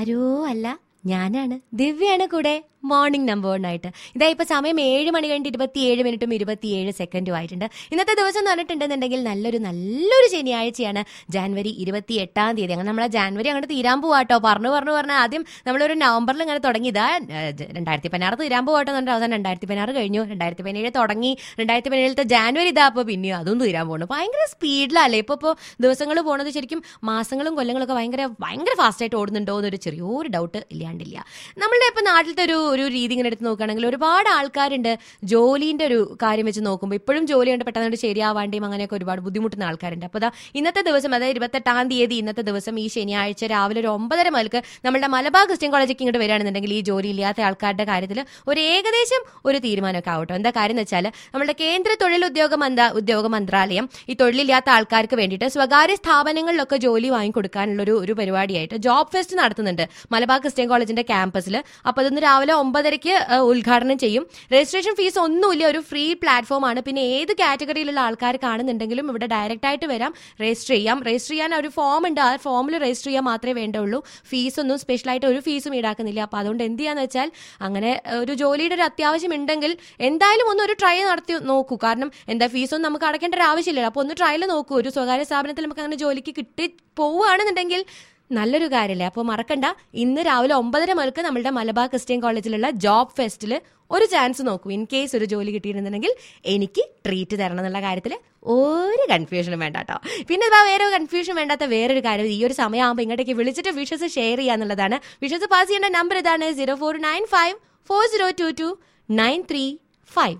ആരോ അല്ല ഞാനാണ് ദിവ്യയാണ് കൂടെ മോർണിംഗ് നമ്പർ വൺ ആയിട്ട് ഇതാ ഇപ്പൊ സമയം ഏഴ് മണി കഴിഞ്ഞിട്ട് ഇരുപത്തിയേഴ് മിനിറ്റും ഇരുപത്തിയേഴ് സെക്കൻഡും ആയിട്ടുണ്ട് ഇന്നത്തെ ദിവസം എന്ന് പറഞ്ഞിട്ടുണ്ടെന്നുണ്ടെങ്കിൽ നല്ലൊരു നല്ലൊരു ശനിയാഴ്ചയാണ് ജാനുവരി ഇരുപത്തി എട്ടാം തീയതി അങ്ങനെ നമ്മളെ ജാനുവരി അങ്ങോട്ട് തീരാൻ പോവാട്ടോ പറഞ്ഞു പറഞ്ഞു പറഞ്ഞാൽ ആദ്യം നമ്മളൊരു നവംബറിൽ ഇങ്ങനെ തുടങ്ങി ഇതാ രണ്ടായിരത്തി പതിനാറ് തീരാൻ പോവാട്ടോ എന്ന് പറഞ്ഞാൽ അവസാനം രണ്ടായിരത്തി പതിനാറ് കഴിഞ്ഞു രണ്ടായിരത്തി പതിനേഴ് തുടങ്ങി രണ്ടായിരത്തി പതിനേഴത്തെ ജാനുവരി ഇതാ അപ്പോൾ പിന്നെയും അതും തീരാൻ പോകുന്നു ഭയങ്കര സ്പീഡിലല്ലേ ഇപ്പോൾ ഇപ്പോൾ ദിവസങ്ങൾ പോണത് ശരിക്കും മാസങ്ങളും കൊല്ലങ്ങളൊക്കെ ഭയങ്കര ഭയങ്കര ഫാസ്റ്റായിട്ട് ഓടുന്നുണ്ടോ എന്നൊരു ചെറിയൊരു ഡൗട്ട് ഇല്ലാണ്ടില്ല നമ്മളുടെ ഇപ്പോൾ നാട്ടിലത്തെ ഒരു ഒരു രീതി ഇങ്ങനെ എടുത്ത് നോക്കുകയാണെങ്കിൽ ഒരുപാട് ആൾക്കാരുണ്ട് ജോലിന്റെ ഒരു കാര്യം വെച്ച് നോക്കുമ്പോൾ ഇപ്പോഴും ജോലി കൊണ്ട് പെട്ടെന്ന് ശരിയാവാണ്ടിയും അങ്ങനെയൊക്കെ ഒരുപാട് ബുദ്ധിമുട്ടുന്ന ആൾക്കാരുണ്ട് അപ്പോൾ ദാ ഇന്നത്തെ ദിവസം അതായത് ഇരുപത്തെട്ടാം തീയതി ഇന്നത്തെ ദിവസം ഈ ശനിയാഴ്ച രാവിലെ ഒരു ഒമ്പതര മുതൽക്ക് നമ്മുടെ മലബാർ ക്രിസ്ത്യൻ കോളേജിലേക്ക് ഇങ്ങോട്ട് വരികയാണെന്നുണ്ടെങ്കിൽ ഈ ജോലി ഇല്ലാത്ത ആൾക്കാരുടെ കാര്യത്തിൽ ഒരു ഏകദേശം ഒരു തീരുമാനമൊക്കെ ആവട്ടോ എന്താ കാര്യം എന്ന് വെച്ചാൽ നമ്മുടെ കേന്ദ്ര തൊഴിൽ ഉദ്യോഗ മന്ത്ര ഉദ്യോഗ മന്ത്രാലയം ഈ തൊഴിലില്ലാത്ത ആൾക്കാർക്ക് വേണ്ടിയിട്ട് സ്വകാര്യ സ്ഥാപനങ്ങളിലൊക്കെ ജോലി വാങ്ങിക്കൊടുക്കാനുള്ള ഒരു ഒരു പരിപാടിയായിട്ട് ജോബ് ഫെസ്റ്റ് നടത്തുന്നുണ്ട് മലബാർ ക്രിസ്ത്യൻ കോളേജിന്റെ ക്യാമ്പസിൽ അപ്പോൾ അതൊന്ന് രാവിലെ ഒമ്പതരയ്ക്ക് ഏഹ്, ഉദ്ഘാടനം ചെയ്യും രജിസ്ട്രേഷൻ ഫീസ് ഒന്നുമില്ല ഒരു ഫ്രീ പ്ലാറ്റ്ഫോം ആണ് പിന്നെ ഏത് കാറ്റഗറിയിലുള്ള ആൾക്കാർ കാണുന്നുണ്ടെങ്കിലും ഇവിടെ ഡയറക്റ്റ് ആയിട്ട് വരാം രജിസ്റ്റർ ചെയ്യാം രജിസ്റ്റർ ചെയ്യാൻ ഒരു ഫോം ഉണ്ട് ആ ഫോമിൽ രജിസ്റ്റർ ചെയ്യാൻ മാത്രമേ വേണ്ടുള്ളൂ ഫീസ് ഒന്നും സ്പെഷ്യലായിട്ട് ഒരു ഫീസും ഈടാക്കുന്നില്ല അപ്പോൾ അതുകൊണ്ട് എന്ത് ചെയ്യാന്ന് വെച്ചാൽ അങ്ങനെ ഏഹ്, ഒരു ജോലിയുടെ ഒരു അത്യാവശ്യം ഉണ്ടെങ്കിൽ എന്തായാലും ഒന്ന് ഒരു ട്രൈ നടത്തി നോക്കൂ കാരണം എന്താ ഫീസൊന്നും നമുക്ക് അടയ്ക്കേണ്ട ഒരു ആവശ്യമില്ല അപ്പോൾ ഒന്ന് ട്രയൽ നോക്കൂ ഒരു സ്വകാര്യ സ്ഥാപനത്തിൽ നമുക്ക് അങ്ങനെ ജോലിക്ക് കിട്ടി പോവുകയാണെന്നുണ്ടെങ്കിൽ നല്ലൊരു കാര്യമല്ലേ അപ്പോൾ മറക്കണ്ട ഇന്ന് രാവിലെ ഒമ്പതര മുതൽക്ക് നമ്മുടെ മലബാർ ക്രിസ്ത്യൻ കോളേജിലുള്ള ജോബ് ഫെസ്റ്റിൽ ഒരു ചാൻസ് നോക്കൂ ഇൻ കേസ് ഒരു ജോലി കിട്ടിയിരുന്നുണ്ടെങ്കിൽ എനിക്ക് ട്രീറ്റ് തരണം എന്നുള്ള കാര്യത്തിൽ ഒരു കൺഫ്യൂഷനും വേണ്ട കേട്ടോ പിന്നെ ഇതാ വേറെ കൺഫ്യൂഷൻ വേണ്ടാത്ത വേറൊരു കാര്യം ഈ ഒരു സമയമാകുമ്പോൾ ഇങ്ങോട്ടേക്ക് വിളിച്ചിട്ട് വിഷസ് ഷെയർ ചെയ്യാന്നുള്ളതാണ് വിഷസ് പാസ് ചെയ്യേണ്ട നമ്പർ ഇതാണ് zero four nine five four zero two two nine three five